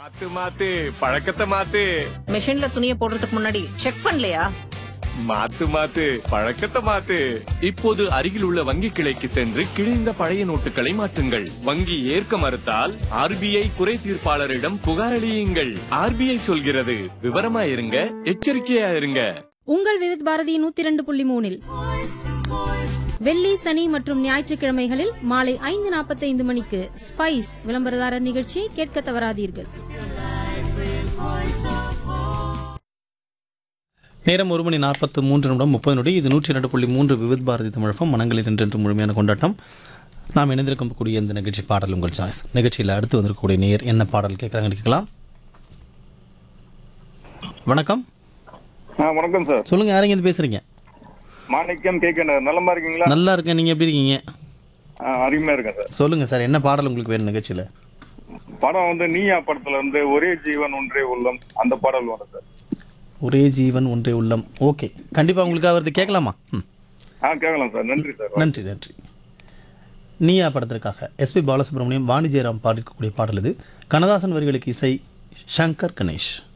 மாத்து மாத்து பழக்கத்தை மாத்து மிஷின்ல துணியை போடுறதுக்கு முன்னாடி செக் பண்ணலையா மாத்து மாத்து பழக்கத்தை மாத்து இப்போது அருகில் உள்ள வங்கி கிளைக்கு சென்று கிழிந்த பழைய நோட்டுகளை மாற்றுங்கள் வங்கி ஏற்க மறுத்தால் ஆர்பிஐ குறை தீர்ப்பாளரிடம் புகார் அளியுங்கள் ஆர்பிஐ சொல்கிறது விவரமா இருங்க எச்சரிக்கையா இருங்க உங்கள் விவித் பாரதி நூத்தி இரண்டு புள்ளி மூணில் வெள்ளி சனி மற்றும் ஞாயிற்றுக்கிழமைகளில் மாலை ஐந்து நாற்பத்தைந்து மணிக்கு ஸ்பைஸ் விளம்பரதாரர் நிகழ்ச்சியை கேட்க தவறாதீர்கள் நேரம் ஒரு மணி நாற்பத்து மூன்று நிமிடம் முப்பது நொடி இது நூற்றி இரண்டு புள்ளி மூன்று விவித் பாரதி தமிழகம் மனங்களில் என்றென்று முழுமையான கொண்டாட்டம் நாம் இணைந்திருக்கக்கூடிய இந்த நிகழ்ச்சி பாடல் உங்கள் சாய்ஸ் நிகழ்ச்சியில் அடுத்து வந்திருக்கக்கூடிய நேர் என்ன பாடல் கேட்குறாங்கன்னு கேட்கலாம் வணக்கம் ஆ வணக்கம் சார் சொல்லுங்க யாருங்க இது பேசுறீங்க மாணிக்கம் கேட்க நலமா இருக்கீங்களா நல்லா இருக்கேன் நீங்க எப்படி இருக்கீங்க ஆ, அருமையா இருக்கேன் சார் சொல்லுங்க சார் என்ன பாடல் உங்களுக்கு வேணும் நிகழ்ச்சியில் படம் வந்து நீயா படத்துல இருந்து ஒரே ஜீவன் ஒன்றே உள்ளம் அந்த பாடல் வரும் சார் ஒரே ஜீவன் ஒன்றே உள்ளம் ஓகே கண்டிப்பாக உங்களுக்கு அவரது கேட்கலாமா ம் ஆ கேட்கலாம் சார் நன்றி சார் நன்றி நன்றி நீயா படத்திற்காக எஸ்பி பாலசுப்ரமணியம் வாணி ஜெயராம் பாடிருக்கக்கூடிய பாடல் இது கண்ணதாசன் வரிகளுக்கு இசை சங்கர் கணேஷ்